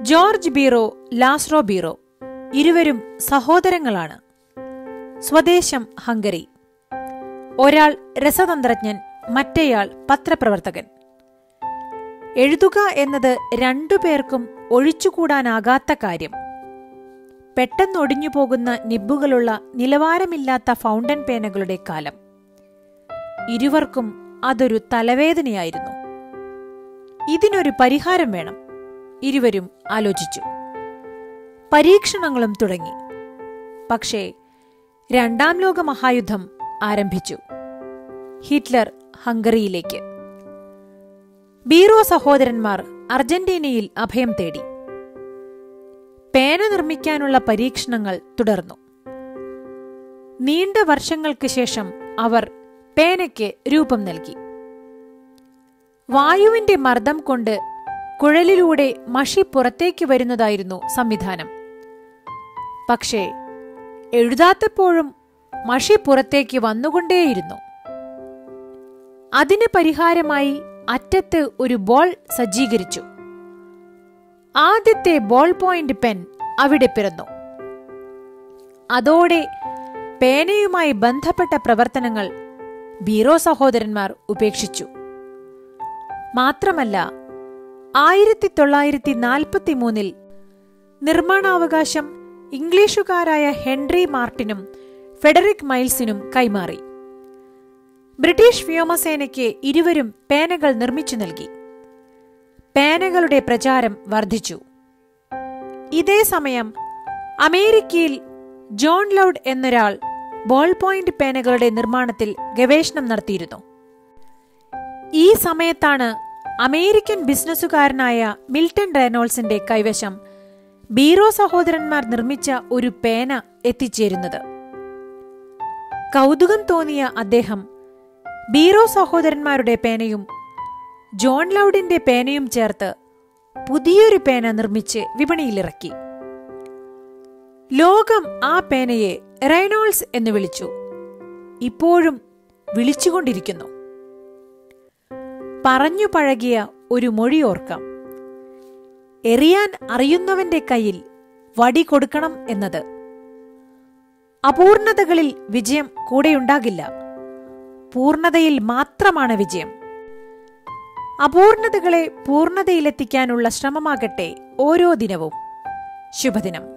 George ബീറോ ലാസ്രോ ബീറോ ഇരുവരും സഹോദരങ്ങളാണ് സ്വദേശം ഹംഗറി ഒരാൾ രസതന്ത്രജ്ഞൻ മറ്റേയാൾ പത്രപ്രവർത്തകൻ എഴുതുക എന്നത് രണ്ടുപേർക്കും ഒഴിച്ചുകൂടാനാകാത്ത കാര്യം പെട്ടെന്നൊടിഞ്ഞു പോകുന്ന നിബ്ബുകളുള്ള നിലവാരമില്ലാത്ത ഫൗണ്ടൻ പേനകളുടെ കാലം ഇരുവർക്കും അതൊരു തലവേദനയായിരുന്നു ഇതിനൊരു പരിഹാരം വേണം ഇരുവരും ആലോചിച്ചു പരീക്ഷണങ്ങളും തുടങ്ങി പക്ഷേ രണ്ടാം ലോക മഹായുദ്ധം ആരംഭിച്ചു ഹിറ്റ്ലർ ഹംഗറിയിലേക്ക് ബീറോ സഹോദരന്മാർ അർജന്റീനയിൽ അഭയം തേടി പേന നിർമ്മിക്കാനുള്ള പരീക്ഷണങ്ങൾ തുടർന്നു നീണ്ട വർഷങ്ങൾക്ക് ശേഷം അവർ പേനയ്ക്ക് രൂപം നൽകി വായുവിന്റെ മർദ്ദം കൊണ്ട് കുഴലിലൂടെ മഷി പുറത്തേക്ക് വരുന്നതായിരുന്നു സംവിധാനം പക്ഷേ എഴുതാത്തപ്പോഴും മഷി പുറത്തേക്ക് വന്നുകൊണ്ടേയിരുന്നു അതിന് പരിഹാരമായി അറ്റത്ത് ഒരു ബോൾ സജ്ജീകരിച്ചു ആദ്യത്തെ ബോൾ പോയിന്റ് പെൻ അവിടെ പിറന്നു അതോടെ പേനയുമായി ബന്ധപ്പെട്ട പ്രവർത്തനങ്ങൾ ബീറോ സഹോദരന്മാർ ഉപേക്ഷിച്ചു മാത്രമല്ല ആയിരത്തി തൊള്ളായിരത്തി നാൽപ്പത്തി മൂന്നിൽ നിർമ്മാണാവകാശം ഇംഗ്ലീഷുകാരായ ഹെൻറി മാർട്ടിനും ഫെഡറിക് മൈൽസിനും കൈമാറി ബ്രിട്ടീഷ് വ്യോമസേനയ്ക്ക് ഇരുവരും പേനകൾ നിർമ്മിച്ചു നൽകി പേനകളുടെ പ്രചാരം വർദ്ധിച്ചു ഇതേ സമയം അമേരിക്കയിൽ ജോൺ ലൗഡ് എന്നൊരാൾ ബോൾ പോയിന്റ് പേനകളുടെ നിർമ്മാണത്തിൽ ഗവേഷണം നടത്തിയിരുന്നു ഈ സമയത്താണ് അമേരിക്കൻ ബിസിനസ്സുകാരനായ മിൽട്ടൺ റെനോൾസിന്റെ കൈവശം ബീറോ സഹോദരന്മാർ നിർമ്മിച്ച ഒരു പേന എത്തിച്ചേരുന്നത് കൗതുകം തോന്നിയ അദ്ദേഹം ബീറോ സഹോദരന്മാരുടെ പേനയും ജോൺ ലൗഡിന്റെ പേനയും ചേർത്ത് പുതിയൊരു പേന നിർമ്മിച്ച് വിപണിയിലിറക്കി ലോകം ആ പേനയെ റെയ്നോൾസ് എന്ന് വിളിച്ചു ഇപ്പോഴും വിളിച്ചുകൊണ്ടിരിക്കുന്നു പറഞ്ഞു പഴകിയ ഒരു മൊഴി ഓർക്കാം എറിയാൻ അറിയുന്നവന്റെ കയ്യിൽ വടി കൊടുക്കണം എന്നത് അപൂർണതകളിൽ വിജയം കൂടെയുണ്ടാകില്ല പൂർണതയിൽ മാത്രമാണ് വിജയം അപൂർണതകളെ പൂർണതയിലെത്തിക്കാനുള്ള ശ്രമമാകട്ടെ ഓരോ ദിനവും ശുഭദിനം